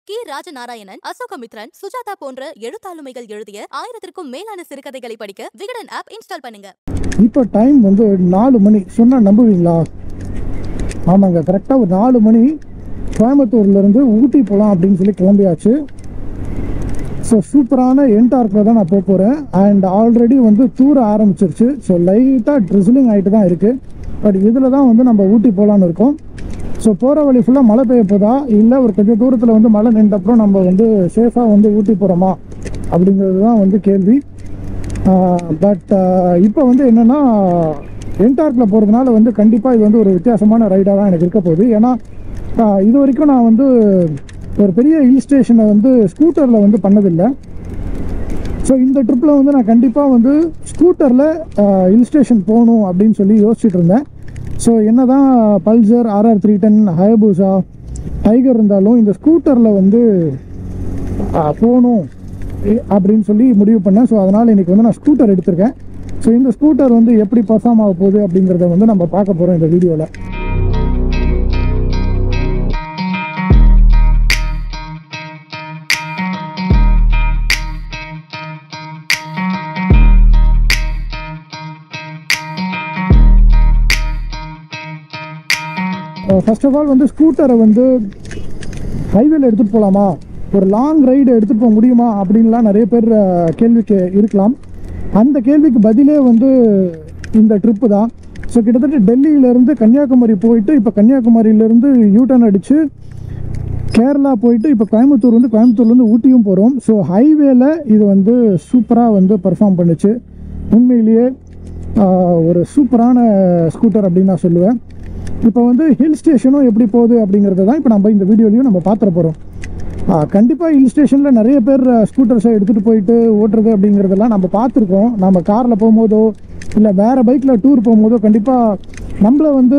கி ராஜநாராயணன் அசோகமித்ரன் சுஜாதா போன்ற எழுத்தாளுமைகள் எழுதிய ஆயிரத்திற்கும் மேலான சிறுகதைகளை படிக்க விகடன் ஆப் இன்ஸ்டால் பண்ணுங்க இப்போ டைம் வந்து நாலு மணி சொன்னால் நம்புவீங்களா ஆமாங்க கரெக்டாக ஒரு நாலு மணி கோயம்புத்தூர்லேருந்து ஊட்டி போகலாம் அப்படின்னு சொல்லி கிளம்பியாச்சு ஸோ சூப்பரான என்டார்க்கில் தான் நான் போக போகிறேன் அண்ட் ஆல்ரெடி வந்து தூர ஆரம்பிச்சிருச்சு ஸோ லைட்டாக ட்ரிஸ்லிங் ஆகிட்டு தான் இருக்குது பட் இதில் தான் வந்து நம்ம ஊட்டி போகலான்னு இருக்கோம் ஸோ போகிற வழி ஃபுல்லாக மழை பெய்ய போதா இல்லை ஒரு கொஞ்சம் தூரத்தில் வந்து மழை நின்றப்புறம் நம்ம வந்து சேஃபாக வந்து ஊட்டி போகிறோமா அப்படிங்கிறது தான் வந்து கேள்வி பட் இப்போ வந்து என்னென்னா என்டார்க்கில் போகிறதுனால வந்து கண்டிப்பாக இது வந்து ஒரு வித்தியாசமான ரைடாக தான் எனக்கு இருக்க போகுது ஏன்னா ஆஹ் இது வரைக்கும் நான் வந்து ஒரு பெரிய ஹில் ஸ்டேஷனை வந்து ஸ்கூட்டரில் வந்து பண்ணதில்லை ஸோ இந்த ட்ரிப்பில் வந்து நான் கண்டிப்பாக வந்து ஸ்கூட்டரில் ஹில் ஸ்டேஷன் போகணும் அப்படின்னு சொல்லி யோசிச்சுட்டு இருந்தேன் ஸோ என்ன தான் Pulsar RR three ten Hayabusa tiger இருந்தாலும் இந்த ஸ்கூட்டரில் வந்து ஆஹ், போகணும் எ- அப்படின்னு சொல்லி முடிவு பண்ணேன் ஸோ அதனால் இன்றைக்கி வந்து நான் ஸ்கூட்டர் எடுத்திருக்கேன் ஸோ இந்த ஸ்கூட்டர் வந்து எப்படி பர்ஃபார்ம் ஆக போகுது அப்படிங்கிறத வந்து நம்ம பார்க்க போகிறோம் இந்த வீடியோவில் ஃபர்ஸ்ட் ஆஃப் ஆல் வந்து ஸ்கூட்டரை வந்து ஹைவேல எடுத்துகிட்டு போகலாமா ஒரு லாங் ரைடு எடுத்துகிட்டு போக முடியுமா அப்படின்லாம் நிறைய பேர் அஹ், கேள்விக்கு இருக்கலாம் அந்த கேள்விக்கு பதிலே வந்து இந்த ட்ரிப்பு தான் ஸோ கிட்டத்தட்ட டெல்லியிலேருந்து கன்னியாகுமரி போயிட்டு இப்போ கன்னியாகுமரியிலேருந்து யூட்டர்ன் அடித்து கேரளா போயிட்டு இப்போ கோயம்புத்தூர் வந்து கோயம்புத்தூர்லேருந்து ஊட்டியும் போகிறோம் ஸோ ஹைவேல இது வந்து சூப்பராக வந்து பர்ஃபார்ம் பண்ணுச்சு உண்மையிலேயே ஆஹ், ஒரு சூப்பரான ஸ்கூட்டர் அப்படின்னு நான் சொல்லுவேன் இப்போ வந்து ஹில் ஸ்டேஷனும் எப்படி போகுது அப்படிங்கிறத தான் இப்போ நம்ம இந்த வீடியோலையும் நம்ம பார்த்துட போகிறோம் கண்டிப்பாக ஹில் ஸ்டேஷனில் நிறைய பேர் ஸ்கூட்டர்ஸை எடுத்துகிட்டு போயிட்டு ஓட்டுறது அப்படிங்கிறதெல்லாம் நம்ம பார்த்துருக்கோம் நம்ம காரில் போகும்போதோ இல்லை வேறு பைக்கில் டூர் போகும்போதோ கண்டிப்பாக நம்மளை வந்து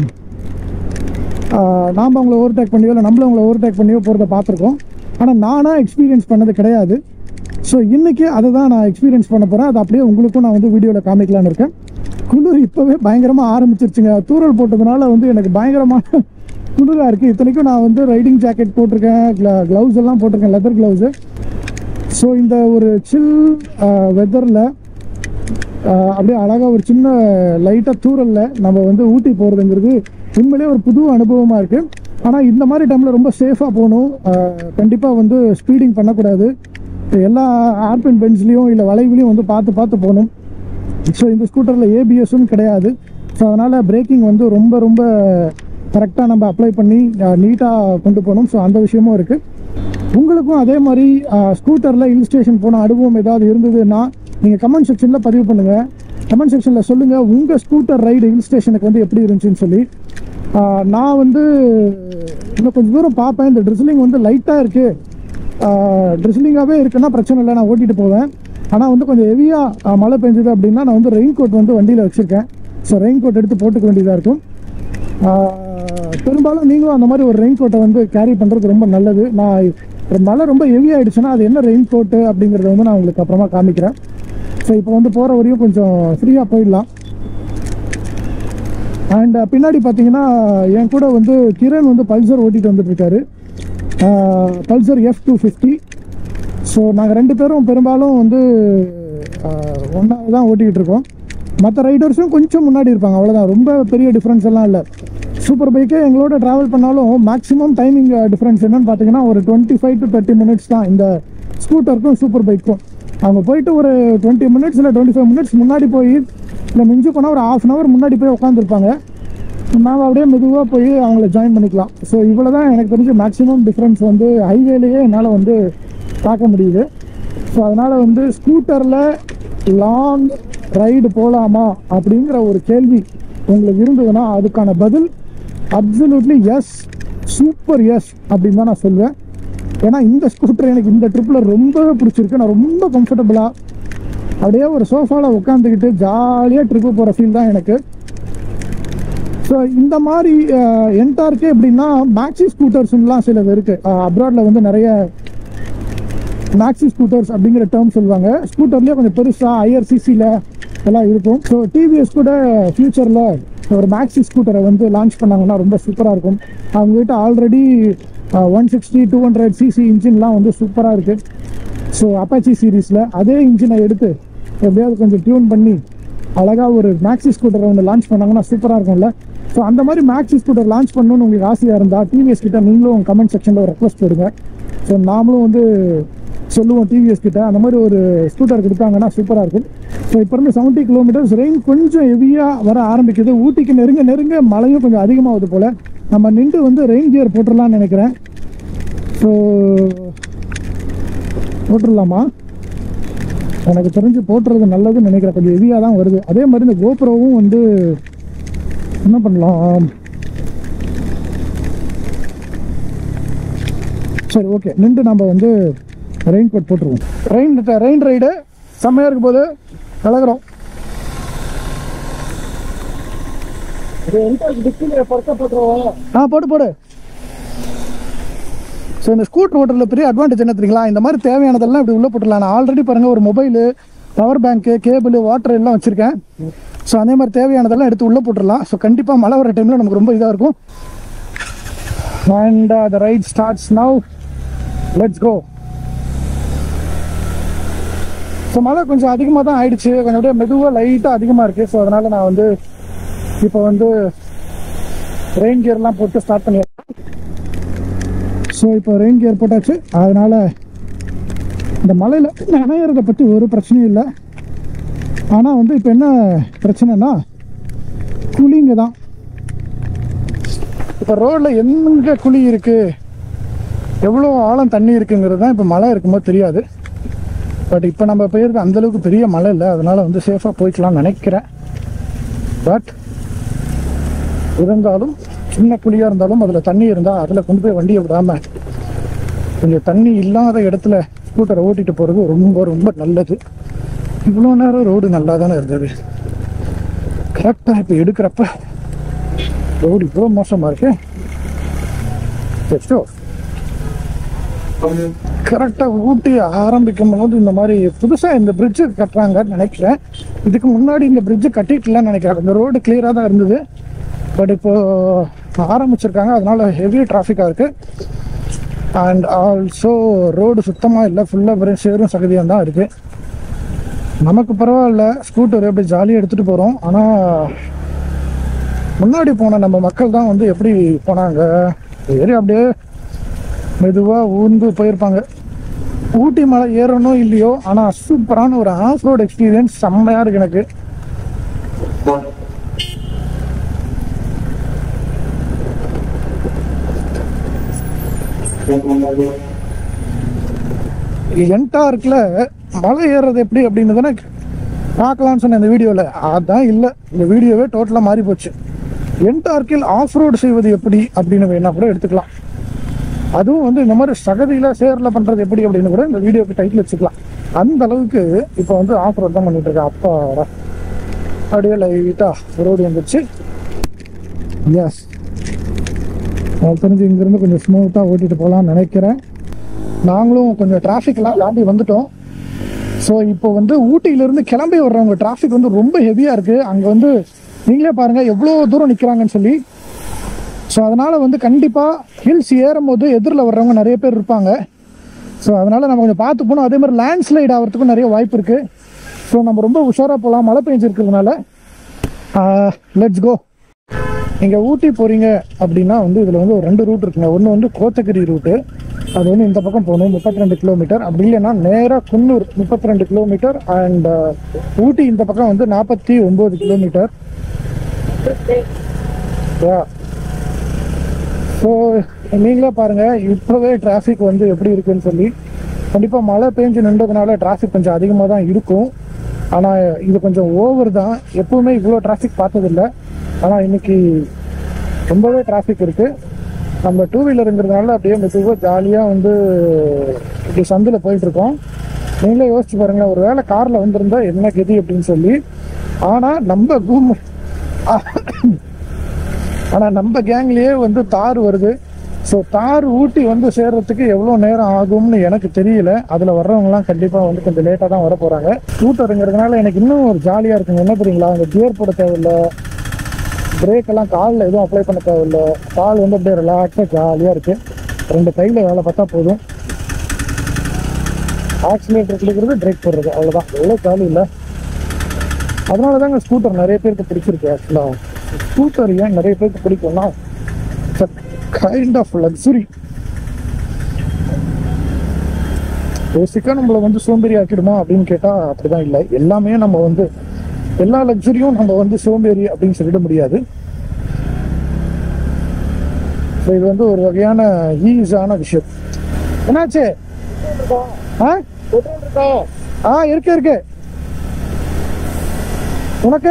நாம் அவங்கள ஓவர்டேக் பண்ணியோ இல்லை நம்மள அவங்கள ஓவர்டேக் பண்ணியோ போகிறத பார்த்துருக்கோம் ஆனால் நானாக எக்ஸ்பீரியன்ஸ் பண்ணது கிடையாது ஸோ இன்றைக்கி அதை தான் நான் எக்ஸ்பீரியன்ஸ் பண்ண போகிறேன் அது அப்படியே உங்களுக்கும் நான் வந்து வீடியோவில் காமிக்கலான்னு இருக்கேன் குளிர் இப்போவே பயங்கரமாக ஆரம்பிச்சிருச்சுங்க தூரல் போட்டதுனால வந்து எனக்கு பயங்கரமான குளிராக இருக்குது இத்தனைக்கும் நான் வந்து ரைடிங் ஜாக்கெட் போட்டிருக்கேன் க்ளவுஸ் எல்லாம் போட்டிருக்கேன் லெதர் க்ளவுஸு ஸோ இந்த ஒரு சில் வெதரில் அப்படியே அழகாக ஒரு சின்ன லைட்டாக தூரலில் நம்ம வந்து ஊட்டி போகிறதுங்கிறது உண்மையிலேயே ஒரு புது அனுபவமாக இருக்குது ஆனால் இந்த மாதிரி டைமில் ரொம்ப சேஃபாக போகணும் கண்டிப்பாக வந்து ஸ்பீடிங் பண்ணக்கூடாது எல்லா ஆர்பின் பென்ஸ்லேயும் இல்லை வளைவுலையும் வந்து பார்த்து பார்த்து போகணும் ஸோ இந்த ஸ்கூட்டரில் ஏபிஎஸும் கிடையாது ஸோ அதனால் பிரேக்கிங் வந்து ரொம்ப ரொம்ப கரெக்டாக நம்ம அப்ளை பண்ணி நீட்டாக கொண்டு போகணும் ஸோ அந்த விஷயமும் இருக்குது உங்களுக்கும் அதே மாதிரி ஸ்கூட்டரில் ஹில் ஸ்டேஷன் போன அனுபவம் ஏதாவது இருந்ததுன்னா நீங்கள் கமெண்ட் செக்ஷனில் பதிவு பண்ணுங்கள் கமெண்ட் செக்ஷனில் சொல்லுங்கள் உங்கள் ஸ்கூட்டர் ரைடு ஹில் ஸ்டேஷனுக்கு வந்து எப்படி இருந்துச்சுன்னு சொல்லி ஆஹ், நான் வந்து இன்னும் கொஞ்சம் தூரம் பார்ப்பேன் இந்த ட்ரிஸ்லிங் வந்து லைட்டாக இருக்குது ட்ரிஸ்லிங்காகவே இருக்குன்னா பிரச்சனை இல்லை நான் ஓட்டிகிட்டு போவேன் ஆனால் வந்து கொஞ்சம் ஹெவியாக மழை பெஞ்சது அப்படின்னா நான் வந்து ரெயின் கோட் வந்து வண்டியில் வச்சுருக்கேன் ஸோ ரெயின் கோட் எடுத்து போட்டுக்க வேண்டியதாக இருக்கும் ஆஹ், பெரும்பாலும் நீங்களும் அந்த மாதிரி ஒரு ரெயின் கோட்டை வந்து கேரி பண்ணுறது ரொம்ப நல்லது நான் ஒரு மழை ரொம்ப ஹெவி ஆயிடுச்சுன்னா அது என்ன ரெயின் கோட்டு அப்படிங்கிறத வந்து நான் உங்களுக்கு அப்புறமா காமிக்கிறேன் ஸோ இப்போ வந்து போகிற வரையும் கொஞ்சம் ஃப்ரீயாக போயிடலாம் அண்ட் பின்னாடி பார்த்தீங்கன்னா என் கூட வந்து கிரண் வந்து பல்சர் ஓட்டிட்டு வந்துட்டு இருக்காரு Pulsar F two fifty so நாங்கள் ரெண்டு பேரும் பெரும்பாலும் வந்து ஒன்றா தான் ஓட்டிக்கிட்டு இருக்கோம் மற்ற ரைடர்ஸும் கொஞ்சம் முன்னாடி இருப்பாங்க அவ்வளோதான் ரொம்ப பெரிய டிஃப்ரென்ஸ் எல்லாம் இல்லை சூப்பர் பைக்கே எங்களோட ட்ராவல் பண்ணாலும் மேக்ஸிமம் டைமிங் டிஃப்ரென்ஸ் என்னன்னு பார்த்தீங்கன்னா ஒரு twenty five to thirty minutes தான் இந்த ஸ்கூட்டருக்கும் சூப்பர் பைக்கும் அவங்க போயிட்டு ஒரு டுவெண்ட்டி மினிட்ஸ் இல்லை டுவெண்ட்டி ஃபைவ் மினிட்ஸ் முன்னாடி போய் இல்லை மிஞ்சி போனால் ஒரு ஆஃப் அன் ஹவர் முன்னாடி போய் உட்காந்துருப்பாங்க நாம் அப்படியே மெதுவாக போய் அவங்கள ஜாயின் பண்ணிக்கலாம் ஸோ இவ்வளோ தான் எனக்கு தெரிஞ்சு மேக்ஸிமம் டிஃப்ரென்ஸ் வந்து ஹைவேலேயே என்னால் வந்து பார்க்க முடியுது ஸோ அதனால் வந்து ஸ்கூட்டரில் லாங் ரைடு போகலாமா அப்படிங்கிற ஒரு கேள்வி உங்களுக்கு இருந்ததுன்னா அதுக்கான பதில் அப்சல்யூட்லி எஸ் சூப்பர் எஸ் அப்படின்னு தான் நான் சொல்வேன் ஏன்னா இந்த ஸ்கூட்டர் எனக்கு இந்த ட்ரிப்பில் ரொம்பவே பிடிச்சிருக்கு நான் ரொம்ப கம்ஃபர்டபுளாக அப்படியே ஒரு சோஃபாவில் உட்காந்துக்கிட்டு ஜாலியாக ட்ரிப்பு போகிற ஃபீல் தான் எனக்கு ஸோ இந்த மாதிரி என்டார்க்கே எப்படின்னா மேக்ஸி ஸ்கூட்டர்ஸ்லாம் சிலது இருக்குது அப்ராடில் வந்து நிறைய மேக்ஸி ஸ்கூட்டர்ஸ் அப்படிங்கிற டேர்ம் சொல்லுவாங்க ஸ்கூட்டர்லேயே கொஞ்சம் பெருசாக ஹையர் சிசியில் எல்லாம் இருக்கும் ஸோ டிவிஎஸ் கூட ஃப்யூச்சரில் ஒரு மேக்ஸி ஸ்கூட்டரை வந்து லான்ச் பண்ணாங்கன்னா ரொம்ப சூப்பராக இருக்கும் அவங்ககிட்ட already one sixty two hundred CC இன்ஜின்லாம் வந்து சூப்பராக இருக்குது ஸோ அப்பாச்சி சீரீஸில் அதே இன்ஜினை எடுத்து எப்படியாவது கொஞ்சம் டியூன் பண்ணி அழகாக ஒரு மேக்ஸி ஸ்கூட்டரை ஒன்று லான்ச் பண்ணாங்கன்னா சூப்பராக இருக்கும்ல ஸோ அந்த மாதிரி மேக்ஸி ஸ்கூட்டர் லான்ச் பண்ணணும்னு உங்களுக்கு ஆசையாக இருந்தால் டிவிஎஸ் கிட்ட நீங்களும் கமெண்ட் செக்ஷனில் ஒரு ரெக்வஸ்ட் போடுங்க ஸோ நாமளும் வந்து சொல்லுவோம் டிவிஎஸ் கிட்ட அந்த மாதிரி ஒரு ஸ்கூட்டர் கொடுத்தாங்கன்னா சூப்பராக இருக்கும் ஸோ இப்போ இருந்து செவன்ட்டி கிலோமீட்டர்ஸ் ரெயின் கொஞ்சம் ஹெவியாக வர ஆரம்பிக்குது ஊட்டிக்கு நெருங்க நெருங்க மழையும் கொஞ்சம் அதிகமாகுது போல் நம்ம நின்று வந்து ரெயின் கியர் போட்டுடலாம்னு நினைக்கிறேன் ஸோ போட்டுடலாமா எனக்கு தெரிஞ்சு போட்டுறது நல்லதுன்னு நினைக்கிறேன் கொஞ்சம் ஹெவியாக தான் வருது அதே மாதிரி இந்த கோப்ரோவும் வந்து என்ன பண்ணலாம் சரி ஓகே நின்று நம்ம வந்து ரெயின் கோட் போட்டுருவோம் ரெயின் ரெயின் ரைடு செம்மையாக இருக்கும் போது கலகிறோம் ஆ போட்டு போடு ஸோ இந்த ஸ்கூட்டர் ஓட்டுறதுல பெரிய அட்வான்டேஜ் என்ன தெரியுங்களா இந்த மாதிரி தேவையானதெல்லாம் இப்படி உள்ள போட்டுடலாம் நான் ஆல்ரெடி பாருங்கள் ஒரு mobile power bank cable water எல்லாம் வச்சுருக்கேன் ஸோ அதே மாதிரி தேவையானதெல்லாம் எடுத்து உள்ளே போட்டுடலாம் ஸோ கண்டிப்பாக மழை வர டைமில் நமக்கு ரொம்ப இதாக இருக்கும் and the ride starts now let's go so மழை கொஞ்சம் அதிகமாக தான் ஆயிடுச்சு கொஞ்சம் அப்படியே மெதுவாக லைட்டாக அதிகமாக இருக்குது ஸோ அதனால் நான் வந்து இப்போ வந்து ரெயின் கியர்லாம் போட்டு ஸ்டார்ட் பண்ணி ஸோ இப்போ ரெயின் கியர் போட்டாச்சு அதனால இந்த மலையில் நனையிறத பற்றி ஒரு பிரச்சனையும் இல்லை ஆனால் வந்து இப்போ என்ன பிரச்சனைனா குழிங்க தான் இப்போ ரோடில் எங்கே குழி இருக்குது எவ்வளோ ஆழம் தண்ணி இருக்குங்கிறது தான் இப்போ மழை இருக்கும்போது தெரியாது பட் இப்போ நம்ம போயிருக்கு அந்தளவுக்கு பெரிய மழை இல்லை அதனால் வந்து சேஃபாக போய்க்கலாம்னு நினைக்கிறேன் பட் இருந்தாலும் சின்ன குழியாக இருந்தாலும் அதில் தண்ணி இருந்தால் அதில் கொண்டு போய் வண்டியை விடாமல் கொஞ்சம் தண்ணி இல்லாத இடத்துல ஸ்கூட்டரை ஓட்டிட்டு போகிறது ரொம்ப ரொம்ப நல்லது இவ்வளோ நேரம் ரோடு நல்லா தானே இருந்தது கரெக்டாக இப்போ எடுக்கிறப்ப ரோடு இவ்வளோ மோசமாக இருக்கு ஜஸ்டோ கரெக்டாக ஊட்டி ஆரம்பிக்கும் போது இந்த மாதிரி புதுசாக இந்த பிரிட்ஜு கட்டுறாங்கன்னு நினைக்கிறேன் இதுக்கு முன்னாடி இந்த பிரிட்ஜு கட்டிட்டுலன்னு நினைக்கிறேன் இந்த ரோடு கிளியராக தான் இருந்தது பட் இப்போ ஆரம்பிச்சிருக்காங்க அதனால ஹெவி டிராஃபிக்காக இருக்கு அண்ட் ஆல்சோ ரோடு சுத்தமாக இல்லை ஃபுல்லாக வெறும் சேரும் சகதியாக தான் இருக்கு நமக்கு பரவாயில்ல ஸ்கூட்டர் எப்படி ஜாலியாக எடுத்துகிட்டு போகிறோம் ஆனால் முன்னாடி போன நம்ம மக்கள் தான் வந்து எப்படி போனாங்க ஏறி அப்படியே மெதுவாக ஊர்ந்து போயிருப்பாங்க ஊட்டி மலை ஏறணும் இல்லையோ ஆனால் சூப்பரான ஒரு ஆஃப் ரோடு எக்ஸ்பீரியன்ஸ் செம்மையாக இருக்கு எனக்கு என்டார்க்கில் மலை ஏறுறது எப்படி அப்படின்னு தானே பார்க்கலாம்னு சொன்னேன் இந்த வீடியோவில் அதான் இல்லை இந்த வீடியோவே டோட்டலாக மாறி போச்சு என்டார்க்கில் ஆஃப் ரோடு செய்வது எப்படி அப்படின்னு வேணா கூட எடுத்துக்கலாம் அதுவும் வந்து இந்த மாதிரி சகதியில் சேரில் பண்ணுறது எப்படி அப்படின்னு கூட இந்த வீடியோக்கு டைட்டில் வச்சுக்கலாம் அந்த அளவுக்கு இப்போ வந்து ஆஃப் ரோட் தான் பண்ணிட்டு இருக்கேன் அப்பா அப்படியே லைட்டாக ரோடு வந்துருச்சு எஸ் எனக்கு தெரிஞ்சு இங்கேருந்து கொஞ்சம் ஸ்மூத்தாக ஓட்டிட்டு போகலான்னு நினைக்கிறேன் நாங்களும் கொஞ்சம் டிராஃபிக்லாம் தாண்டி வந்துட்டோம் ஸோ இப்போ வந்து ஊட்டியிலேருந்து கிளம்பி வர்றவங்க டிராஃபிக் வந்து ரொம்ப ஹெவியாக இருக்குது அங்கே வந்து நீங்களே பாருங்கள் எவ்வளோ தூரம் நிற்கிறாங்கன்னு சொல்லி ஸோ அதனால் வந்து கண்டிப்பாக ஹில்ஸ் ஏறும்போது எதிரில் வர்றவங்க நிறைய பேர் இருப்பாங்க ஸோ அதனால் நம்ம கொஞ்சம் பார்த்து போகணும் அதே மாதிரி லேண்ட்ஸ்லைட் ஆகிறதுக்கும் நிறைய வாய்ப்பு இருக்குது ஸோ நம்ம ரொம்ப உஷாராக போகலாம் மழை பெஞ்சிருக்கிறதுனால லெட்ஸ் கோ நீங்கள் ஊட்டி போகிறீங்க அப்படின்னா வந்து இதில் வந்து ஒரு ரெண்டு ரூட் இருக்குங்க ஒன்று வந்து கோத்தகிரி ரூட்டு அது வந்து இந்த பக்கம் போகணும் முப்பத்தி ரெண்டு கிலோமீட்டர் அப்படி இல்லைன்னா நேராக குன்னூர் முப்பத்தி ரெண்டு கிலோமீட்டர் அண்ட் ஊட்டி இந்த பக்கம் வந்து நாற்பத்தி ஒம்பது கிலோமீட்டர் ஸோ நீங்களே பாருங்கள் இப்போவே டிராஃபிக் வந்து எப்படி இருக்குன்னு சொல்லி கண்டிப்பாக மழை பெஞ்சு நின்றதுனால டிராஃபிக் கொஞ்சம் அதிகமாக தான் இருக்கும் ஆனால் இது கொஞ்சம் ஓவர் தான் எப்பவுமே இவ்வளோ டிராஃபிக் பார்த்ததில்ல ஆனால் இன்னைக்கு ரொம்பவே டிராஃபிக் இருக்குது நம்ம டூ வீலருங்கிறதுனால அப்படியே மெதுவாக ஜாலியாக வந்து இப்படி சந்தில் போயிட்டுருக்கோம் நீங்களே யோசிச்சு பாருங்களேன் ஒரு வேளை காரில் வந்திருந்தா என்ன கதி அப்படின்னு சொல்லி ஆனால் நம்ம பூம் ஆனால் நம்ம கேங்லேயே வந்து தார் வருது ஸோ தார் ஊட்டி வந்து சேர்றதுக்கு எவ்வளோ நேரம் ஆகும்னு எனக்கு தெரியல அதில் வர்றவங்கலாம் கண்டிப்பாக வந்து கொஞ்சம் லேட்டாக தான் வர போகிறாங்க ஸ்கூட்டருங்கிறதுனால எனக்கு இன்னும் ஒரு ஜாலியாக இருக்குங்க என்ன தெரியுங்களா அங்கே கியர் போட தேவையில்லை பிரேக் எல்லாம் காலில் எதுவும் அப்ளை பண்ண தேவையில்லை கால் வந்து அப்படியே ரிலாக்ஸாக ஜாலியாக இருக்குது ரெண்டு கையில் வேலை பார்த்தா போதும் ஆக்சிலேட்டர் கொடுக்குறது பிரேக் போடுறது அவ்வளோதான் எவ்வளோ காலி இல்லை அதனால தாங்க ஸ்கூட்டர் நிறைய பேருக்கு பிடிச்சிருக்கு ஆக்சுவலாக ஸ்கூட்டர் ஏன் நிறைய பேருக்கு பிடிக்கும்னா கைண்ட் ஆஃப் லக்ஸுரி பேசிக்காக நம்மளை வந்து சோம்பேறி ஆக்கிடுமா அப்படின்னு கேட்டால் அப்படிதான் இல்லை எல்லாமே நம்ம வந்து எல்லா லக்ஸரியும் நம்ம வந்து சோம்பேறி அப்படின்னு சொல்லிட முடியாது ஸோ இது வந்து ஒரு வகையான ஈஸான விஷயம் என்னாச்சு ஆ ஆ இருக்கு இருக்கு உனக்கு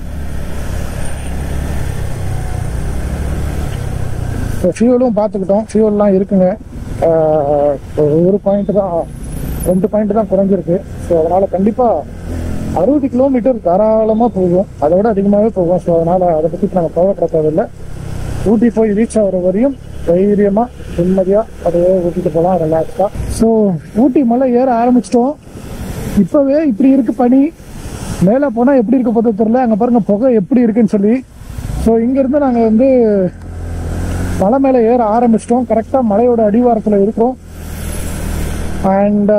ஃபியூலும் பார்த்துக்கிட்டோம் ஃபியூல்லாம் இருக்குங்க ஆஹ் ஒரு பாயிண்ட் தான் ரெண்டு பாயிண்ட் தான் குறைஞ்சிருக்கு ஸோ அதனால் கண்டிப்பாக அறுபது கிலோமீட்டர் தாராளமாக போகும் அதை விட அதிகமாகவே போகும் ஸோ அதனால் அதை பற்றி நாங்கள் கவலைப்பட தேவையில்லை ஊட்டி போய் ரீச் ஆகிற வரையும் தைரியமாக நிம்மதியாக அப்படியே ஊட்டிட்டு போகலாம் ரிலாக்ஸாக ஸோ ஊட்டி மலை ஏற ஆரம்பிச்சிட்டோம் இப்போவே இப்படி இருக்கு பனி மேலே போனால் எப்படி இருக்க போதோ தெரில அங்கே பாருங்க புகை எப்படி இருக்குன்னு சொல்லி ஸோ இங்கேருந்து நாங்கள் வந்து மலை மேலே ஏற ஆரம்பிச்சிட்டோம் கரெக்டாக மலையோட அடிவாரத்தில் இருக்கோம் அண்ட்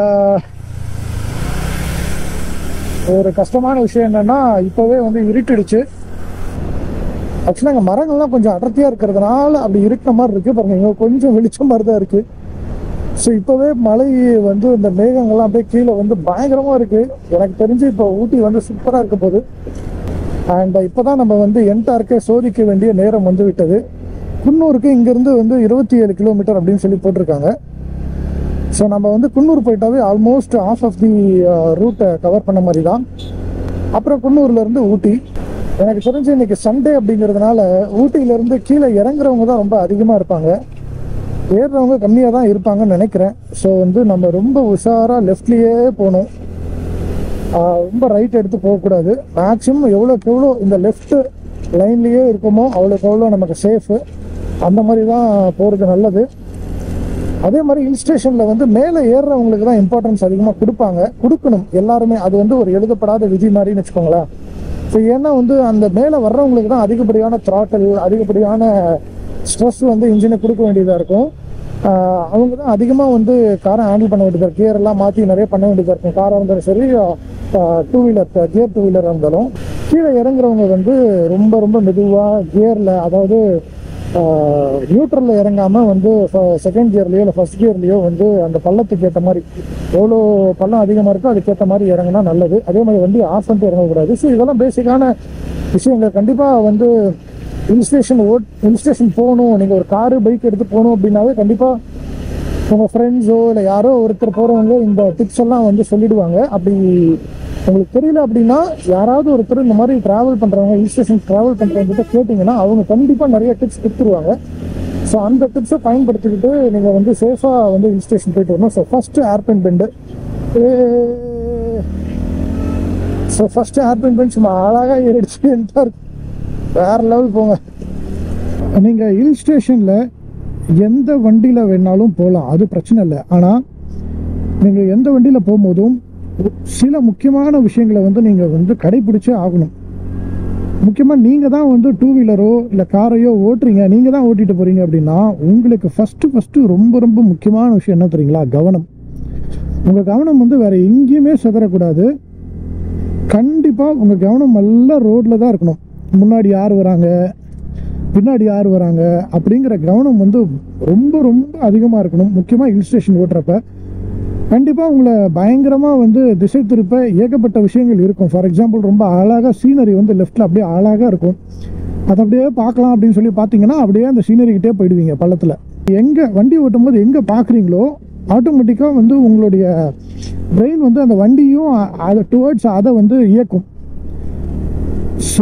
ஒரு கஷ்டமான விஷயம் என்னன்னா இப்போவே வந்து இருட்டிடுச்சு ஆக்சுவலாக அங்கே மரங்கள்லாம் கொஞ்சம் அடர்த்தியாக இருக்கிறதுனால அப்படி இருக்கிற மாதிரி இருக்குது பாருங்க இங்கே கொஞ்சம் வெளிச்சம் மாதிரி தான் இருக்குது ஸோ இப்போவே மழை வந்து இந்த மேகங்கள்லாம் அப்படியே கீழே வந்து பயங்கரமாக இருக்குது எனக்கு தெரிஞ்சு இப்போ ஊட்டி வந்து சூப்பராக இருக்க போகுது அண்ட் இப்போ தான் நம்ம வந்து என்டார்க்கே சோதிக்க வேண்டிய நேரம் வந்து விட்டது குன்னூருக்கு இங்கேருந்து வந்து இருபத்தி ஏழு கிலோமீட்டர் அப்படின்னு சொல்லி போட்டிருக்காங்க ஸோ நம்ம வந்து குன்னூர் போயிட்டாவே ஆல்மோஸ்ட் ஆஃப் ஆஃப் தி ரூட்டை கவர் பண்ண மாதிரி தான் அப்புறம் குன்னூர்லேருந்து ஊட்டி எனக்கு தெரிஞ்சு இன்னைக்கு சண்டே அப்படிங்கிறதுனால ஊட்டியிலேருந்து கீழே இறங்குறவங்க தான் ரொம்ப அதிகமாக இருப்பாங்க ஏறுறவங்க கம்மியாக தான் இருப்பாங்கன்னு நினைக்கிறேன் ஸோ வந்து நம்ம ரொம்ப உஷாராக லெஃப்ட்லேயே போகணும் ஆஹ் ரொம்ப ரைட் எடுத்து போகக்கூடாது மேக்ஸிமம் எவ்வளோக்கு எவ்வளோ இந்த லெஃப்ட் லைன்லேயே இருக்கோமோ அவ்வளோக்கு எவ்வளோ நமக்கு சேஃபு அந்த மாதிரி தான் போகிறது நல்லது அதே மாதிரி ஹில் ஸ்டேஷனில் வந்து மேலே ஏறுறவங்களுக்கு தான் இம்பார்ட்டன்ஸ் அதிகமாக கொடுப்பாங்க கொடுக்கணும் எல்லாருமே அது வந்து ஒரு எழுதப்படாத விதி மாதிரின்னு வச்சுக்கோங்களேன் ஸோ ஏன்னா வந்து அந்த மேலே வர்றவங்களுக்கு தான் அதிகப்படியான த்ராட்டல் அதிகப்படியான ஸ்ட்ரெஸ் வந்து இன்ஜினை கொடுக்க வேண்டியதாக இருக்கும் ஆஹ் அவங்க தான் அதிகமாக வந்து காரை ஹேண்டில் பண்ண வேண்டியதாக இருக்கும் கியர் எல்லாம் மாற்றி நிறைய பண்ண வேண்டியதாக இருக்கும் காராக இருந்தாலும் சரி டூ வீலர் கியர் டூ வீலராக இருந்தாலும் கீழே இறங்குறவங்க வந்து ரொம்ப ரொம்ப மெதுவாக கியரில் அதாவது நியூட்ரலில் இறங்காமல் வந்து செகண்ட் கியர்லேயோ இல்லை ஃபர்ஸ்ட் கியர்லேயோ வந்து அந்த பள்ளத்துக்கு ஏற்ற மாதிரி எவ்வளோ பள்ளம் அதிகமாக இருக்கோ அதுக்கேற்ற மாதிரி இறங்கினா நல்லது அதே மாதிரி வண்டி ஆஃப் பண்ணிட்டு இறங்கக்கூடாது ஸோ இதெல்லாம் பேசிக்கான விஷயங்கள் கண்டிப்பாக வந்து hill station or hill station போகணும் நீங்கள் ஒரு காரு பைக் எடுத்து போகணும் அப்படின்னாவே கண்டிப்பாக உங்கள் ஃப்ரெண்ட்ஸோ இல்லை யாரோ ஒருத்தர் போகிறவங்க இந்த டிப்ஸ் எல்லாம் வந்து சொல்லிடுவாங்க அப்படி உங்களுக்கு தெரியல அப்படின்னா யாராவது ஒருத்தர் இந்த மாதிரி ட்ராவல் பண்ணுறவங்க ஹில் ஸ்டேஷன் ட்ராவல் பண்ணுறவங்க கிட்ட கேட்டிங்கன்னா அவங்க கண்டிப்பாக நிறைய டிப்ஸ் கொடுத்துருவாங்க ஸோ அந்த டிப்ஸை பயன்படுத்திக்கிட்டு நீங்கள் வந்து சேஃபாக வந்து ஹில் ஸ்டேஷன் போயிட்டு வரணும் so first hairpin bend so first hairpin bend சும்மா அழகாக ஏறிடுச்சு வேற லெவல் போங்க நீங்கள் ஹில் ஸ்டேஷனில் எந்த வண்டியில் வேணாலும் போகலாம் அது பிரச்சனை இல்லை ஆனால் நீங்கள் எந்த வண்டியில் போகும்போதும் சில முக்கியமான விஷயங்களை வந்து நீங்கள் வந்து கடைபிடிச்சே ஆகணும் முக்கியமாக நீங்கள் தான் வந்து டூ வீலரோ இல்லை காரையோ ஓட்டுறீங்க நீங்கள் தான் ஓட்டிட்டு போகிறீங்க அப்படின்னா உங்களுக்கு ஃபஸ்ட்டு ஃபஸ்ட்டு ரொம்ப ரொம்ப முக்கியமான விஷயம் என்ன தெரியுங்களா கவனம் உங்கள் கவனம் வந்து வேறு எங்கேயுமே சிதறக்கூடாது கண்டிப்பாக உங்கள் கவனம் எல்லாம் ரோட்டில் தான் இருக்கணும் முன்னாடி யார் வராங்க பின்னாடி யார் வராங்க அப்படிங்கிற கவனம் வந்து ரொம்ப ரொம்ப அதிகமாக இருக்கணும் முக்கியமாக ஹில் ஸ்டேஷன் ஓட்டுறப்ப கண்டிப்பாக உங்களை பயங்கரமாக வந்து திசை திருப்ப ஏகப்பட்ட விஷயங்கள் இருக்கும் ஃபார் எக்ஸாம்பிள் ரொம்ப அழகாக சீனரி வந்து லெஃப்ட்டில் அப்படியே அழகாக இருக்கும் அதை அப்படியே பார்க்கலாம் அப்படின்னு சொல்லி பார்த்தீங்கன்னா அப்படியே அந்த சீனரிக்கிட்டே போயிடுவீங்க பள்ளத்தில் எங்கே வண்டி ஓட்டும் போது எங்கே பார்க்குறீங்களோ ஆட்டோமேட்டிக்காக வந்து உங்களுடைய பிரெயின் வந்து அந்த வண்டியும் அ- அதை டுவர்ட்ஸ் அதை வந்து இயக்கும் ஸோ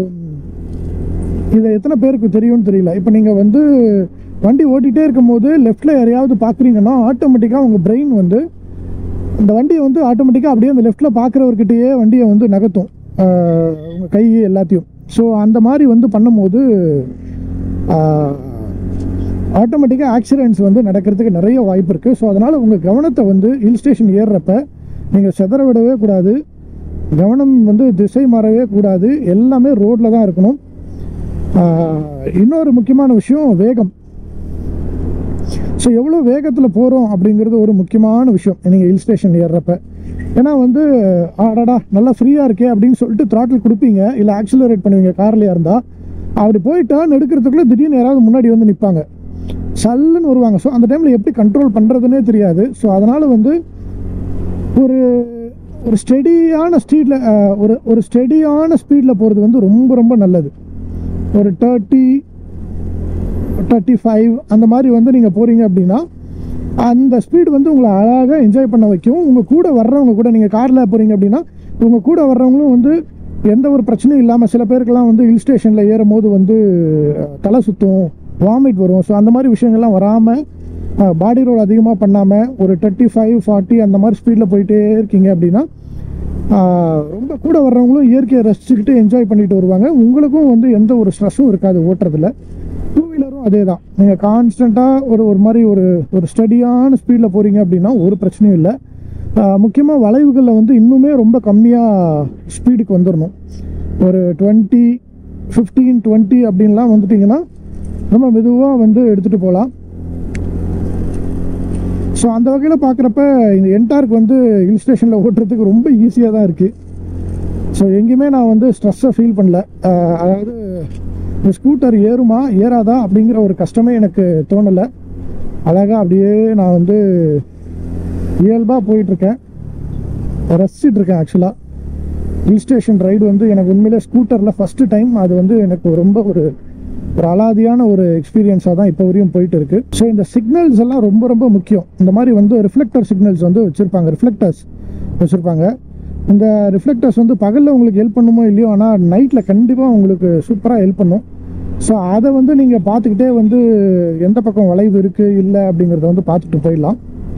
இதை எத்தனை பேருக்கு தெரியும்னு தெரியல இப்போ நீங்கள் வந்து வண்டி ஓட்டிகிட்டே இருக்கும்போது லெஃப்ட்டில் யாரையாவது பார்க்குறீங்கன்னா ஆட்டோமேட்டிக்காக உங்கள் பிரெயின் வந்து அந்த வண்டியை வந்து ஆட்டோமேட்டிக்காக அப்படியே அந்த லெஃப்ட்டில் பார்க்குறவர்கிட்டயே வண்டியை வந்து நகர்த்தும் உங்கள் கை எல்லாத்தையும் ஸோ அந்த மாதிரி வந்து பண்ணும்போது ஆட்டோமேட்டிக்காக ஆக்சிடென்ட்ஸ் வந்து நடக்கிறதுக்கு நிறைய வாய்ப்பு இருக்குது ஸோ அதனால் உங்கள் கவனத்தை வந்து ஹில் ஸ்டேஷன் ஏறுறப்ப நீங்கள் செதற விடவே கூடாது கவனம் வந்து திசை மாறவே கூடாது எல்லாமே ரோட்டில் தான் இருக்கணும் ஆஹ் இன்னொரு முக்கியமான விஷயம் வேகம் ஸோ எவ்வளோ வேகத்தில் போகிறோம் அப்படிங்கிறது ஒரு முக்கியமான விஷயம் நீங்கள் ஹில் ஸ்டேஷன் ஏறுறப்ப ஏன்னா வந்து ஆடாடா நல்லா ஃப்ரீயாக இருக்கே அப்படின்னு சொல்லிட்டு த்ராட்டில் கொடுப்பீங்க இல்லை ஆக்சிலரேட் பண்ணுவீங்க கார்லையாக இருந்தால் அப்படி போய் டேர்ன் எடுக்கிறதுக்குள்ளே திடீர்னு யாராவது முன்னாடி வந்து நிற்பாங்க சல்லுன்னு வருவாங்க ஸோ அந்த டைமில் எப்படி கண்ட்ரோல் பண்ணுறதுனே தெரியாது ஸோ அதனால் வந்து ஒரு ஒரு ஸ்டெடியான ஸ்பீடில் ஒரு ஒரு ஸ்டெடியான ஸ்பீடில் போகிறது வந்து ரொம்ப ரொம்ப நல்லது ஒரு தேர்ட்டி தேர்ட்டி ஃபைவ் அந்த மாதிரி வந்து நீங்கள் போகிறீங்க அப்படின்னா அந்த ஸ்பீடு வந்து உங்களை அழகாக என்ஜாய் பண்ண வைக்கும் உங்கள் கூட வர்றவங்க கூட நீங்கள் காரில் போகிறீங்க அப்படின்னா உங்கள் கூட வர்றவங்களும் வந்து எந்த ஒரு பிரச்சனையும் இல்லாமல் சில பேருக்கெல்லாம் வந்து ஹில் ஸ்டேஷனில் ஏறும் போது வந்து அஹ், தலை சுற்றும் வாமிட் வரும் ஸோ அந்த மாதிரி விஷயங்கள்லாம் வராமல் பாடி ரோல் அதிகமாக பண்ணாமல் ஒரு தேர்ட்டி ஃபைவ் ஃபார்ட்டி அந்த மாதிரி ஸ்பீடில் போயிட்டே இருக்கீங்க அப்படின்னா ஆஹ், ரொம்ப கூட வர்றவங்களும் இயற்கையை ரசிச்சுக்கிட்டு என்ஜாய் பண்ணிட்டு வருவாங்க உங்களுக்கும் வந்து எந்த ஒரு ஸ்ட்ரெஸ்ஸும் இருக்காது ஓட்டுறதுல டூ வீலரும் அதே தான் நீங்கள் கான்ஸ்டண்ட்டாக ஒரு ஒரு மாதிரி ஒரு ஒரு ஸ்டடியான ஸ்பீடில் போகிறீங்க அப்படின்னா ஒரு பிரச்சனையும் இல்லை முக்கியமாக வளைவுகளில் வந்து இன்னுமே ரொம்ப கம்மியாக ஸ்பீடுக்கு வந்துடணும் ஒரு டுவெண்ட்டி ஃபிஃப்டீன் டுவெண்ட்டி அப்படின்லாம் வந்துட்டிங்கன்னா ரொம்ப மெதுவாக வந்து எடுத்துகிட்டு போகலாம் ஸோ அந்த வகையில் பார்க்குறப்ப இந்த என்டார்க் வந்து ஹில் ஸ்டேஷனில் ஓட்டுறதுக்கு ரொம்ப ஈஸியாக தான் இருக்குது ஸோ எங்கேயுமே நான் வந்து ஸ்ட்ரெஸ்ஸை ஃபீல் பண்ணல அஹ் அதாவது இந்த ஸ்கூட்டர் ஏறுமா ஏறாதா அப்படிங்கிற ஒரு கஷ்டமே எனக்கு தோணலை அழகாக அப்படியே நான் வந்து இயல்பாக போயிட்டுருக்கேன் ரசிச்சிட்டு இருக்கேன் ஆக்சுவலாக ஹில் ஸ்டேஷன் ரைடு வந்து எனக்கு உண்மையிலே ஸ்கூட்டரில் ஃபஸ்ட்டு டைம் அது வந்து எனக்கு ரொம்ப ஒரு ஒரு அலாதியான ஒரு எக்ஸ்பீரியன்ஸாக தான் இப்போ வரையும் போயிட்டு இருக்கு ஸோ இந்த சிக்னல்ஸ் எல்லாம் ரொம்ப ரொம்ப முக்கியம் இந்த மாதிரி வந்து ரிஃப்ளெக்டர் சிக்னல்ஸ் வந்து வச்சுருப்பாங்க ரிஃப்ளெக்டர்ஸ் வச்சுருப்பாங்க இந்த ரிஃப்ளெக்டர்ஸ் வந்து பகலில் உங்களுக்கு ஹெல்ப் பண்ணுமோ இல்லையோ ஆனால் நைட்டில் கண்டிப்பாக உங்களுக்கு சூப்பராக ஹெல்ப் பண்ணும் ஸோ அதை வந்து நீங்கள் பார்த்துக்கிட்டே வந்து எந்த பக்கம் வளைவு இருக்குது இல்லை அப்படிங்கிறத வந்து பார்த்துட்டு போயிடலாம்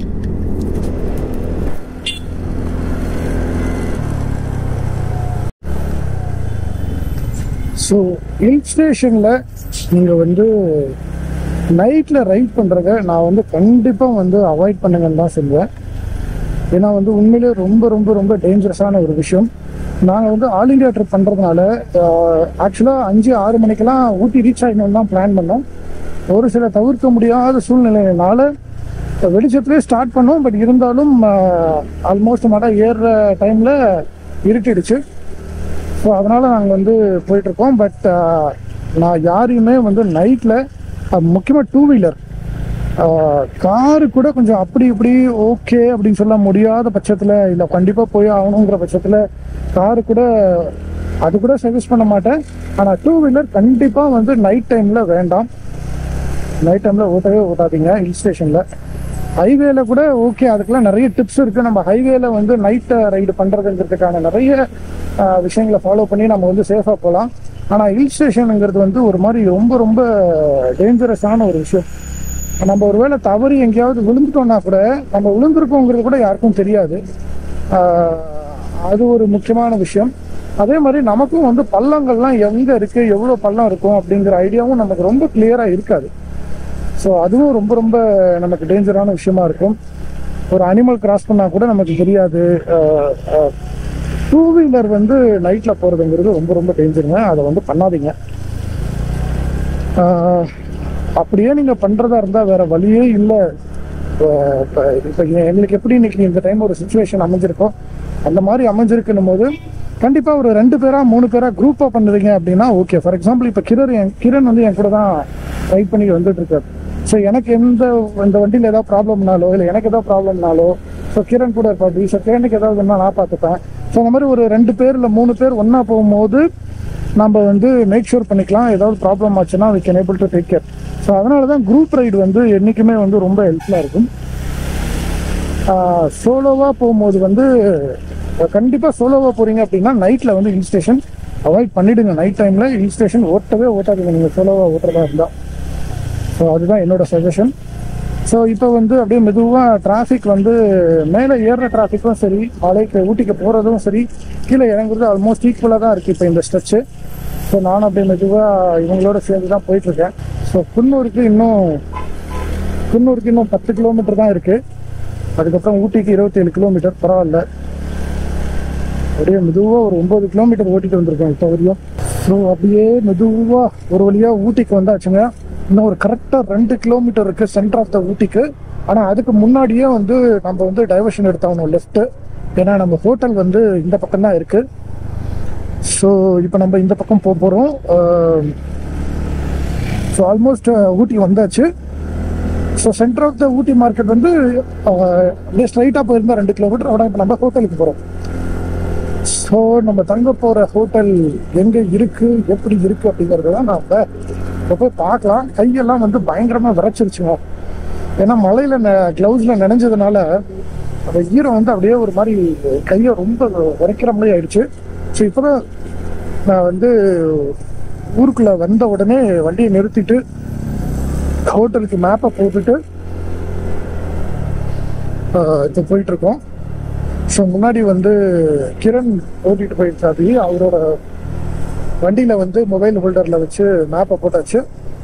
ஸோ ஹில் ஸ்டேஷனில் நீங்கள் வந்து நைட்டில் ரைட் பண்ணுறத நான் வந்து கண்டிப்பாக வந்து அவாய்ட் பண்ணுங்கன்னு தான் சொல்லுவேன் ஏன்னா வந்து உண்மையிலே ரொம்ப ரொம்ப ரொம்ப டேஞ்சரஸான ஒரு விஷயம் நாங்கள் வந்து ஆல் இண்டியா ட்ரிப் பண்ணுறதுனால ஆக்சுவலாக அஞ்சு ஆறு மணிக்கெல்லாம் ஊட்டி ரீச் ஆகணும்னு தான் பிளான் பண்ணோம் ஒரு சில தவிர்க்க முடியாத சூழ்நிலையினால வெளிச்சத்துலேயே ஸ்டார்ட் பண்ணோம் பட் இருந்தாலும் ஆல்மோஸ்ட் மழை ஏறுற டைமில் இருட்டிடுச்சு ஸோ அதனால் நாங்கள் வந்து போயிட்டுருக்கோம் பட் நான் யாரையுமே வந்து நைட்டில் முக்கியமாக டூ வீலர் காரு கூட கொஞ்சம் அப்படி இப்படி ஓகே அப்படின்னு சொல்ல முடியாத பட்சத்தில் இல்லை கண்டிப்பாக போய் ஆகணுங்கிற பட்சத்தில் காரு கூட அது கூட சர்வீஸ் பண்ண மாட்டேன் ஆனால் டூ வீலர் கண்டிப்பாக வந்து நைட் டைமில் வேண்டாம் நைட் டைமில் ஓட்டவே ஓட்டாதீங்க ஹில் ஸ்டேஷனில் ஹைவேல கூட ஓகே அதுக்கெல்லாம் நிறைய டிப்ஸ் இருக்குது நம்ம ஹைவேல வந்து நைட் ரைடு பண்ணுறதுங்கிறதுக்கான நிறைய ஆஹ், விஷயங்களை ஃபாலோ பண்ணி நம்ம வந்து சேஃபாக போகலாம் ஆனால் ஹில் ஸ்டேஷனுங்கிறது வந்து ஒரு மாதிரி ரொம்ப ரொம்ப டேஞ்சரஸான ஒரு விஷயம் நம்ம ஒருவேளை தவறி எங்கேயாவது விழுந்துட்டோம்னா கூட நம்ம விழுந்திருக்கோங்கிறது கூட யாருக்கும் தெரியாது ஆஹ், அது ஒரு முக்கியமான விஷயம் அதே மாதிரி நமக்கும் வந்து பள்ளங்கள்லாம் எங்கே இருக்குது எவ்வளோ பள்ளம் இருக்கும் அப்படிங்கிற ஐடியாவும் நமக்கு ரொம்ப கிளியராக இருக்காது ஸோ அதுவும் ரொம்ப ரொம்ப நமக்கு டேஞ்சரான விஷயமா இருக்கும் ஒரு அனிமல் கிராஸ் பண்ணால் கூட நமக்கு தெரியாது டூ வீலர் வந்து நைட்டில் போகிறதுங்கிறது ரொம்ப ரொம்ப டேஞ்சருங்க அதை வந்து பண்ணாதீங்க ஆஹ், அப்படியே நீங்கள் பண்ணுறதா இருந்தால் வேற வழியே இல்லை இப்போ இப்போ எங்களுக்கு எப்படி இன்னைக்கு இந்த டைம் ஒரு சுச்சுவேஷன் அமைஞ்சிருக்கோ அந்த மாதிரி அமைஞ்சிருக்குன்னும் போது கண்டிப்பாக ஒரு ரெண்டு பேரா மூணு பேரா குரூப்பாக பண்ணுறீங்க அப்படின்னா ஓகே ஃபார் எக்ஸாம்பிள் இப்போ கிரண் என் கிரண் வந்து என் கூட தான் ரைட் பண்ணி வந்துட்டு இருக்காரு ஸோ எனக்கு எந்த இந்த வண்டியில் ஏதாவது ப்ராப்ளம்னாலோ இல்லை எனக்கு ஏதாவது ப்ராப்ளம்னாலோ ஸோ கிரண் கூட இருப்பாப்படி ஸோ கிரணுக்கு ஏதாவது நான் பார்த்துப்பேன் ஸோ அந்த மாதிரி ஒரு ரெண்டு பேர் இல்லை மூணு பேர் ஒன்றா போகும்போது நம்ம வந்து மேக் ஷூர் பண்ணிக்கலாம் ஏதாவது ப்ராப்ளம் ஆச்சுன்னா we can able to take care so அதனால தான் குரூப் ரைடு வந்து என்றைக்குமே வந்து ரொம்ப ஹெல்ப்ஃபுல்லாக இருக்கும் சோலோவாக போகும்போது வந்து கண்டிப்பாக சோலோவாக போகிறீங்க அப்படின்னா நைட்டில் வந்து ஹில் ஸ்டேஷன் அவாய்ட் பண்ணிடுங்க நைட் டைமில் ஹில் ஸ்டேஷன் ஓட்டவே ஓட்டாதீங்க நீங்கள் சோலோவாக ஓட்டுறதா இருந்தால் ஸோ அதுதான் என்னோட சஜஷன் ஸோ இப்போ வந்து அப்படியே மெதுவாக டிராஃபிக் வந்து மேலே ஏறுற டிராஃபிக்கும் சரி மலைக்கு ஊட்டிக்கு போகிறதும் சரி கீழே இறங்குறது ஆல்மோஸ்ட் ஈக்குவலாக தான் இருக்குது இப்போ இந்த ஸ்ட்ரெச்சு ஸோ நானும் அப்படியே மெதுவாக இவங்களோட சேர்ந்து தான் போயிட்டுருக்கேன் ஸோ குன்னூருக்கு இன்னும் குன்னூருக்கு இன்னும் பத்து கிலோமீட்டர் தான் இருக்குது அதுக்கப்புறம் ஊட்டிக்கு இருபத்தேழு கிலோமீட்டர் பரவாயில்ல அப்படியே மெதுவாக ஒரு ஒம்பது கிலோமீட்டர் ஓட்டிட்டு வந்திருக்கேன் இப்போ வரையும் ஸோ அப்படியே மெதுவாக ஒரு வழியாக ஊட்டிக்கு வந்தாச்சுங்க இன்னும் ஒரு கரெக்டாக ரெண்டு கிலோமீட்டர் இருக்கு சென்டர் ஆஃப் த ஊட்டிக்கு ஆனால் அதுக்கு முன்னாடியே வந்து நம்ம வந்து டைவர்ஷன் எடுத்தாகணும் லெஃப்ட்டு ஏன்னா நம்ம ஹோட்டல் வந்து இந்த பக்கம் தான் இருக்கு ஸோ இப்போ நம்ம இந்த பக்கம் போக போகிறோம் ஸோ ஆல்மோஸ்ட் ஊட்டி வந்தாச்சு so center of the Ooty market வந்து அஹ், அப்படியே ஸ்ட்ரைட்டாக போயிருந்தா ரெண்டு கிலோமீட்டர் ஆனால் இப்போ நம்ம ஹோட்டலுக்கு போகிறோம் ஸோ நம்ம தங்க போகிற ஹோட்டல் எங்கே இருக்கு எப்படி இருக்கு அப்படிங்கிறத தான் நம்ம இப்போ போய் பார்க்கலாம் கையெல்லாம் வந்து பயங்கரமாக விரைச்சிருச்சுங்க ஏன்னா மழையில் க்ளவுஸில் நனைஞ்சதுனால அந்த ஈரம் வந்து அப்படியே ஒரு மாதிரி கையை ரொம்ப உரைக்கிற மாதிரி ஆயிடுச்சு ஸோ இப்போதான் நான் வந்து ஊருக்குள்ளே வந்த உடனே வண்டியை நிறுத்திட்டு ஹோட்டலுக்கு மேப்பை போட்டுட்டு இப்போ போயிட்டு இருக்கோம் ஸோ முன்னாடி வந்து கிரண் ஓட்டிட்டு போயிருக்காரு அவரோட வண்டியில் வந்து மொபைல் ஹோல்டரில் வச்சு மேப்பை போட்டாச்சு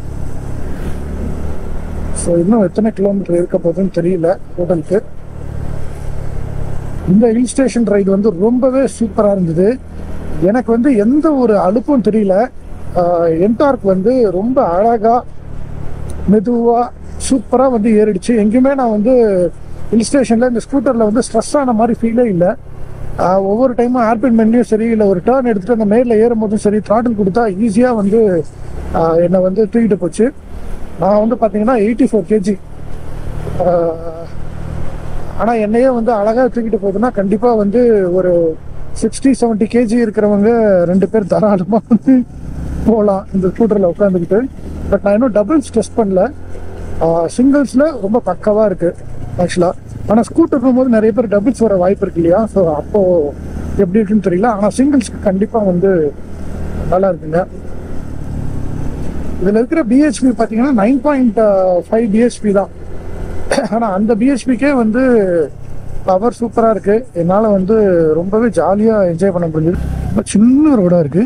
ஸோ இன்னும் எத்தனை கிலோமீட்டர் இருக்க போகுதுன்னு தெரியல ஹோட்டலுக்கு இந்த ஹில் ஸ்டேஷன் ரைடு வந்து ரொம்பவே சூப்பராக இருந்தது எனக்கு வந்து எந்த ஒரு அலுப்பும் தெரியல என்டார்க் வந்து ரொம்ப அழகாக மெதுவாக சூப்பராக வந்து ஏறிடுச்சு எங்கேயுமே நான் வந்து ஹில் ஸ்டேஷனில் இந்த ஸ்கூட்டரில் வந்து ஸ்ட்ரெஸ் ஆன மாதிரி ஃபீலே இல்லை ஆஹ் ஒவ்வொரு டைமும் ஏர்பின் மென்லையும் சரி இல்லை ஒரு டேர்ன் எடுத்துகிட்டு அந்த மேலில் ஏறும் போதும் சரி த்ராட்டில் கொடுத்தா ஈஸியாக வந்து ஆஹ் என்னை வந்து தூக்கிட்டு போச்சு நான் வந்து பார்த்தீங்கன்னா எயிட்டி ஃபோர் கேஜி ஆனால் என்னையே வந்து அழகாக தூக்கிட்டு போகுதுன்னா கண்டிப்பாக வந்து ஒரு சிக்ஸ்டி செவன்ட்டி கேஜி இருக்கிறவங்க ரெண்டு பேர் தாராளமாக வந்து போகலாம் இந்த ஸ்கூட்டரில் உட்காந்துக்கிட்டு பட் நான் இன்னும் டபுள்ஸ் டெஸ்ட் பண்ணல சிங்கிள்ஸில் ரொம்ப பக்கவாக இருக்குது ஆக்சுவலாக ஆனால் ஸ்கூட்டர் போகும்போது நிறைய பேர் டபுள்ஸ் வர வாய்ப்பு இருக்கு இல்லையா ஸோ அப்போது எப்படி இருக்குன்னு தெரியல ஆனால் சிங்கிள்ஸ்க்கு கண்டிப்பாக வந்து நல்லா இருக்குங்க இதில் இருக்கிற பிஹெச்பி பார்த்தீங்கன்னா நைன் பாயிண்ட் ஃபைவ் பிஹெச்பி தான் ஆனால் அந்த பிஹெச்பிக்கே வந்து பவர் சூப்பராக இருக்கு என்னால் வந்து ரொம்பவே ஜாலியாக என்ஜாய் பண்ண முடிஞ்சது ரொம்ப சின்ன ரோடாக இருக்கு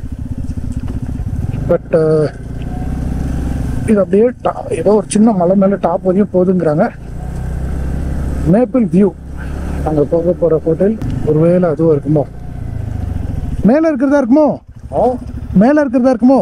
பட் இது அப்படியே ta- ஏதோ ஒரு சின்ன மலை மேலே டாப் வரையும் போகுதுங்கிறாங்க மேப்பிள் வியூ அங்கே போக போகிற ஹோட்டல் ஒருவேளை அதுவும் இருக்குமோ மேலே இருக்கிறதா இருக்குமோ மேலே இருக்கிறதா இருக்குமோ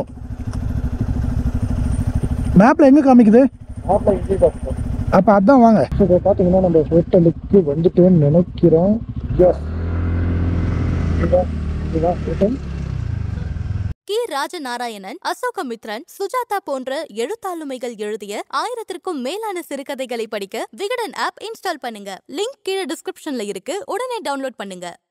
மேப்பில் எங்கே காமிக்குது அப்போ அதான் வாங்க இப்போ பார்த்தீங்கன்னா நம்ம ஹோட்டலுக்கு வந்துட்டோம்னு நினைக்கிறோம் எஸ் இதுதான் இதுதான் ஹோட்டல் கி ராஜநாராயணன் அசோகமித்ரன் சுஜாதா போன்ற எழுத்தாளுமைகள் எழுதிய ஆயிரத்திற்கும் மேலான சிறுகதைகளை படிக்க விகடன் ஆப் இன்ஸ்டால் பண்ணுங்க லிங்க் கீழே டிஸ்கிரிப்ஷன்ல இருக்கு உடனே டவுன்லோட் பண்ணுங்க